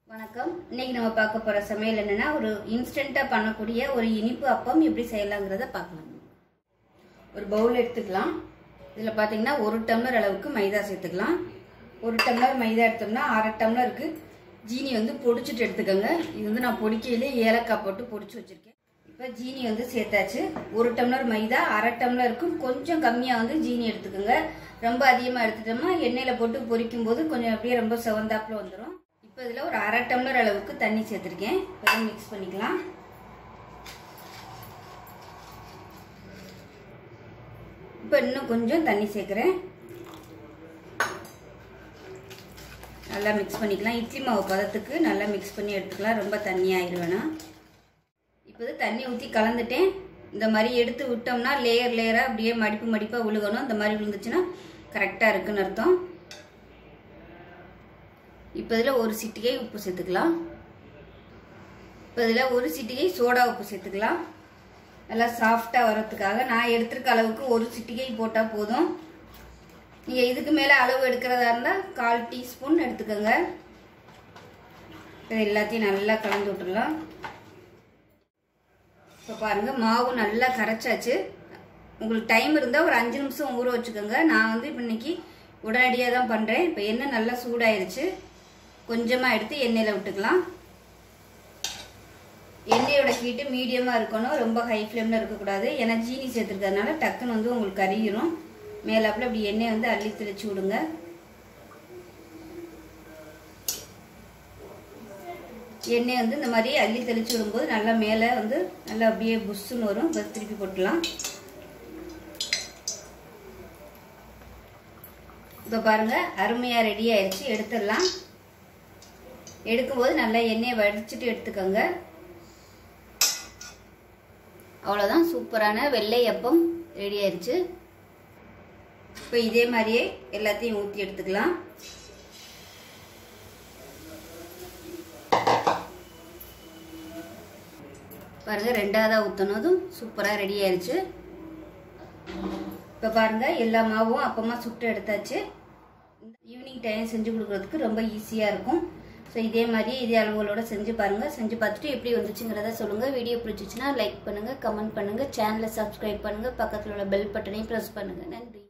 வணக்கம் இன்னைக்கு நம்ம பார்க்க போற சமையல் என்னன்னா ஒரு இன்ஸ்டண்டா பண்ணக்கூடிய ஒரு இனிப்பு அப்பம் எப்படி செய்யலாங்கிறத பார்க்கலாம் ஒரு பவுல் எடுத்துக்கலாம் இதில் பார்த்தீங்கன்னா ஒரு டம்ளர் அளவுக்கு மைதா சேர்த்துக்கலாம் ஒரு டம்ளர் மைதா எடுத்தோம்னா அரை டம்ளருக்கு ஜீனி வந்து பொடிச்சிட்டு எடுத்துக்கோங்க இது வந்து நான் பொடிக்கையிலே ஏலக்காய் போட்டு பொடிச்சு வச்சிருக்கேன் இப்போ ஜீனி வந்து சேர்த்தாச்சு ஒரு டம்ளர் மைதா அரை டம்ளருக்கும் கொஞ்சம் கம்மியாக வந்து ஜீனி எடுத்துக்கோங்க ரொம்ப அதிகமாக எடுத்துட்டோம்னா எண்ணெயில் போட்டு பொரிக்கும் போது கொஞ்சம் அப்படியே ரொம்ப செவந்தாப்புல வந்துடும் இப்போ இதில் ஒரு அரை டம்ளர் அளவுக்கு தண்ணி சேர்த்துருக்கேன் இப்போ மிக்ஸ் பண்ணிக்கலாம் இப்போ இன்னும் கொஞ்சம் தண்ணி சேர்க்குறேன் நல்லா மிக்ஸ் பண்ணிக்கலாம் இட்லி மாவு பதத்துக்கு நல்லா மிக்ஸ் பண்ணி எடுத்துக்கலாம் ரொம்ப தண்ணி ஆயிடுவேனா இப்போ இது தண்ணி ஊற்றி கலந்துட்டேன் இந்த மாதிரி எடுத்து விட்டோம்னா லேயர் லேயராக அப்படியே மடிப்பு மடிப்பாக விழுகணும் இந்த மாதிரி விழுந்துச்சுன்னா கரெக்டாக இருக்குன்னு அர்த்தம் இப்போ இதில் ஒரு சிட்டிகை உப்பு சேர்த்துக்கலாம் இப்போ இதில் ஒரு சிட்டிகை சோடா உப்பு சேர்த்துக்கலாம் நல்லா சாஃப்டாக வரத்துக்காக நான் எடுத்திருக்க அளவுக்கு ஒரு சிட்டிகை போட்டால் போதும் நீங்கள் இதுக்கு மேலே அளவு எடுக்கிறதா இருந்தால் கால் டீஸ்பூன் எடுத்துக்கோங்க இது எல்லாத்தையும் நல்லா கலந்து விட்டுடலாம் இப்போ பாருங்கள் மாவு நல்லா கரைச்சாச்சு உங்களுக்கு டைம் இருந்தால் ஒரு அஞ்சு நிமிஷம் ஊற வச்சுக்கோங்க நான் வந்து இப்போ இன்னைக்கு உடனடியாக தான் பண்ணுறேன் இப்போ எண்ணெய் நல்லா சூடாயிருச்சு கொஞ்சமாக எடுத்து எண்ணெயில் விட்டுக்கலாம் எண்ணெயோட ஹீட்டு மீடியமாக இருக்கணும் ரொம்ப ஹை ஃப்ளேமில் இருக்கக்கூடாது ஏன்னா ஜீனி சேர்த்துருக்கறதுனால டக்குன்னு வந்து உங்களுக்கு கறியிரும் மேலாப்பில் அப்படி எண்ணெய் வந்து அள்ளி தெளிச்சு விடுங்க எண்ணெய் வந்து இந்த மாதிரி அள்ளி தெளிச்சு விடும்போது நல்லா மேலே வந்து நல்லா அப்படியே புஷ்ஷுன்னு வரும் இப்போ திருப்பி போட்டுலாம் இப்போ பாருங்க அருமையாக ரெடி ஆயிடுச்சு எடுத்துடலாம் எடுக்கும்போது நல்லா எண்ணெயை வடிச்சிட்டு எடுத்துக்கோங்க அவ்வளோதான் சூப்பரான வெள்ளை அப்பம் ரெடி ஆயிடுச்சு இப்போ இதே மாதிரியே எல்லாத்தையும் ஊற்றி எடுத்துக்கலாம் பாருங்க ரெண்டாவதாக ஊற்றினதும் சூப்பராக ரெடி ஆயிடுச்சு இப்போ பாருங்க எல்லா மாவும் அப்பமா சுட்டு எடுத்தாச்சு ஈவினிங் டைம் செஞ்சு கொடுக்குறதுக்கு ரொம்ப ஈஸியாக இருக்கும் ஸோ இதே மாதிரி இதே அளவுகளோட செஞ்சு பாருங்கள் செஞ்சு பார்த்துட்டு எப்படி வந்துச்சுங்கிறத சொல்லுங்கள் வீடியோ பிடிச்சிச்சுன்னா லைக் பண்ணுங்கள் கமெண்ட் பண்ணுங்கள் சேனலை சப்ஸ்கிரைப் பண்ணுங்கள் பக்கத்தில் உள்ள பெல் பட்டனையும் ப்ரெஸ் பண்ணுங்கள் நன்றி